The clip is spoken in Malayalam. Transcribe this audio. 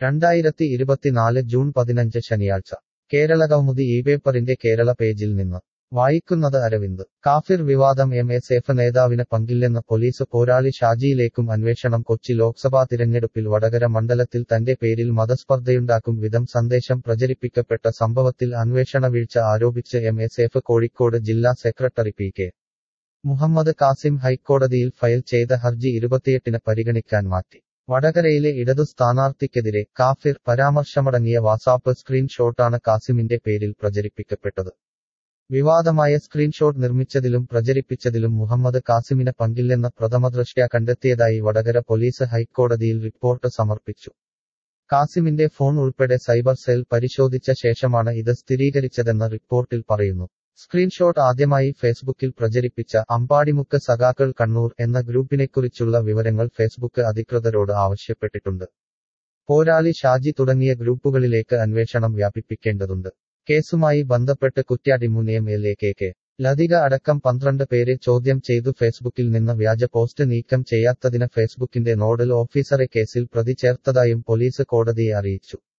രണ്ടായിരത്തി ഇരുപത്തിനാല് ജൂൺ പതിനഞ്ച് ശനിയാഴ്ച കേരളകൗമുദി ഈ പേപ്പറിന്റെ കേരള പേജിൽ നിന്ന് വായിക്കുന്നത് അരവിന്ദ് കാഫിർ വിവാദം എം എസ് എഫ് നേതാവിന് പങ്കില്ലെന്ന് പോലീസ് പോരാളി ഷാജിയിലേക്കും അന്വേഷണം കൊച്ചി ലോക്സഭാ തിരഞ്ഞെടുപ്പിൽ വടകര മണ്ഡലത്തിൽ തന്റെ പേരിൽ മതസ്പർദ്ധയുണ്ടാക്കും വിധം സന്ദേശം പ്രചരിപ്പിക്കപ്പെട്ട സംഭവത്തിൽ അന്വേഷണ വീഴ്ച ആരോപിച്ച് എം എസ് എഫ് കോഴിക്കോട് ജില്ലാ secretary P K Muhammad Kasim ഹൈക്കോടതിയിൽ ഫയൽ ചെയ്ത ഹർജി ഇരുപത്തിയെട്ടിന് പരിഗണിക്കാൻ മാറ്റി വടകരയിലെ ഇടതു സ്ഥാനാർത്ഥിക്കെതിരെ കാഫിർ പരാമർശമടങ്ങിയ വാട്സാപ്പ് സ്ക്രീൻഷോട്ടാണ് കാസിമിന്റെ പേരിൽ പ്രചരിപ്പിക്കപ്പെട്ടത് വിവാദമായ സ്ക്രീൻഷോട്ട് നിർമ്മിച്ചതിലും പ്രചരിപ്പിച്ചതിലും മുഹമ്മദ് കാസിമിന് പങ്കില്ലെന്ന് പ്രഥമദൃഷ്ട്യാ കണ്ടെത്തിയതായി വടകര പോലീസ് ഹൈക്കോടതിയിൽ റിപ്പോർട്ട് സമർപ്പിച്ചു കാസിമിന്റെ ഫോൺ ഉൾപ്പെടെ സൈബർ സെൽ പരിശോധിച്ച ശേഷമാണ് ഇത് സ്ഥിരീകരിച്ചതെന്ന് റിപ്പോർട്ടിൽ പറയുന്നു സ്ക്രീൻഷോട്ട് ആദ്യമായി ഫേസ്ബുക്കിൽ പ്രചരിപ്പിച്ച അമ്പാടിമുക്ക് സഖാക്കൾ കണ്ണൂർ എന്ന ഗ്രൂപ്പിനെക്കുറിച്ചുള്ള വിവരങ്ങൾ ഫേസ്ബുക്ക് അധികൃതരോട് ആവശ്യപ്പെട്ടിട്ടുണ്ട് പോരാളി ഷാജി തുടങ്ങിയ ഗ്രൂപ്പുകളിലേക്ക് അന്വേഷണം വ്യാപിപ്പിക്കേണ്ടതുണ്ട് കേസുമായി ബന്ധപ്പെട്ട് കുറ്റ്യാടി മുൻ M L A K K Lathika അടക്കം പന്ത്രണ്ട് പേരെ ചോദ്യം ചെയ്തു ഫേസ്ബുക്കിൽ നിന്ന് വ്യാജ പോസ്റ്റ് നീക്കം ചെയ്യാത്തതിന് ഫേസ്ബുക്കിന്റെ നോഡൽ ഓഫീസറെ കേസിൽ പ്രതി ചേർത്തതായും പോലീസ് കോടതിയെ അറിയിച്ചു